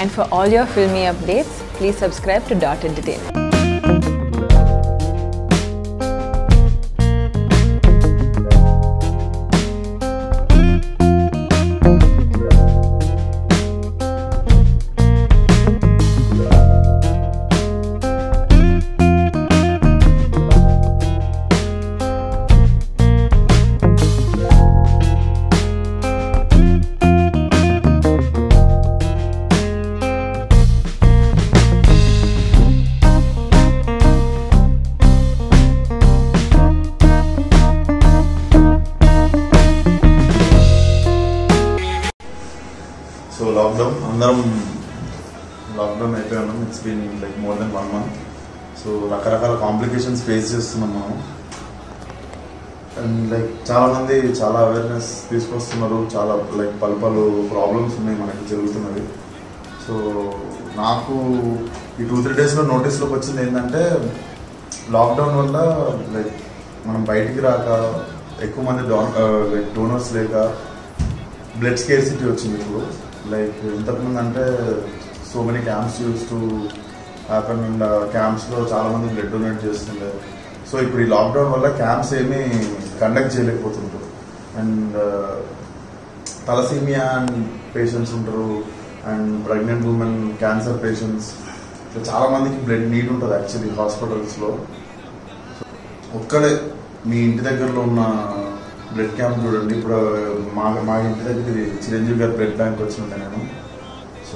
And for all your filmy updates, please subscribe to Dot Entertainment. So lockdown అందరం lockdown అయిపోయి ఉన్నాం it's been like more than one month so రకరకాల complications face చేస్తున్నాం మనం and like చాలా మంది చాలా అవేర్నెస్ తీసుకొస్తున్నారు చాలా లైక్ పలు పలు ప్రాబ్లమ్స్ ఉన్నాయి మనకి జరుగుతున్నవి సో నాకు ఈ టూ త్రీ డేస్లో నోటీస్లోకి వచ్చింది ఏంటంటే లాక్డౌన్ వల్ల లైక్ మనం బయటికి రాక ఎక్కువ మంది డోన్ లైక్ డోనర్స్ లేక బ్లడ్ స్కేర్సిటీ వచ్చింది ఇప్పుడు లైక్ ఇంతకుముందు అంటే so many camps used to happen and క్యాంప్స్లో చాలా మంది బ్లడ్ డొనేట్ చేస్తుండే సో ఇప్పుడు ఈ లాక్డౌన్ వల్ల క్యాంప్స్ ఏమీ కండక్ట్ చేయలేకపోతుంటారు అండ్ తలసీమియా అండ్ పేషెంట్స్ ఉంటారు and pregnant women cancer patients చాలా మందికి బ్లడ్ నీడ్ ఉంటుంది యాక్చువల్లీ హాస్పిటల్స్లో ఒక్కడే మీ ఇంటి దగ్గరలో ఉన్న బ్లడ్ క్యాంప్ చూడండి ఇప్పుడు మా మా ఇంటి దగ్గర ఇది చిరంజీవి గారి బ్లడ్ బ్యాంక్ వచ్చిండే నేను సో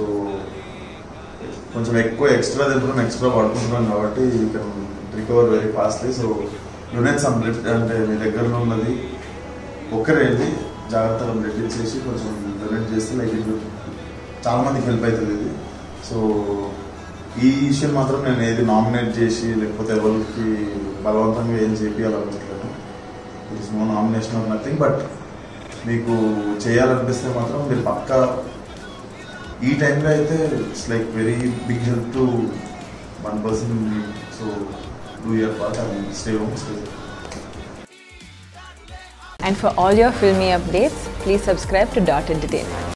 కొంచెం ఎక్కువ ఎక్స్ట్రా తింటున్నాం ఎక్స్ట్రా పడుకుంటున్నాం కాబట్టి you can recover very fastly so donate some blood అంటే మీ దగ్గరలో ఉన్నది ఒక్కరే వెళ్ళి జాగ్రత్తగా బ్లడ్ ఇచ్చేసి కొంచెం డొనేట్ చేస్తే లైక్ ఇది చాలా మందికి హెల్ప్ అవుతుంది ఇది సో ఈ విషయం మాత్రం నేను ఏది నామినేట్ చేసి లేకపోతే ఎవరికి బలవంతంగా ఏం చేయాలనుకోవట్లేదు it's no nomination of nothing but మీకు చేయాలనిపిస్తే మాత్రం మీరు పక్కా ఈ టైంలో అయితే it's like very big help to one person so do your part and stay home stay And for all your filmy updates, please subscribe to Dot Entertainment.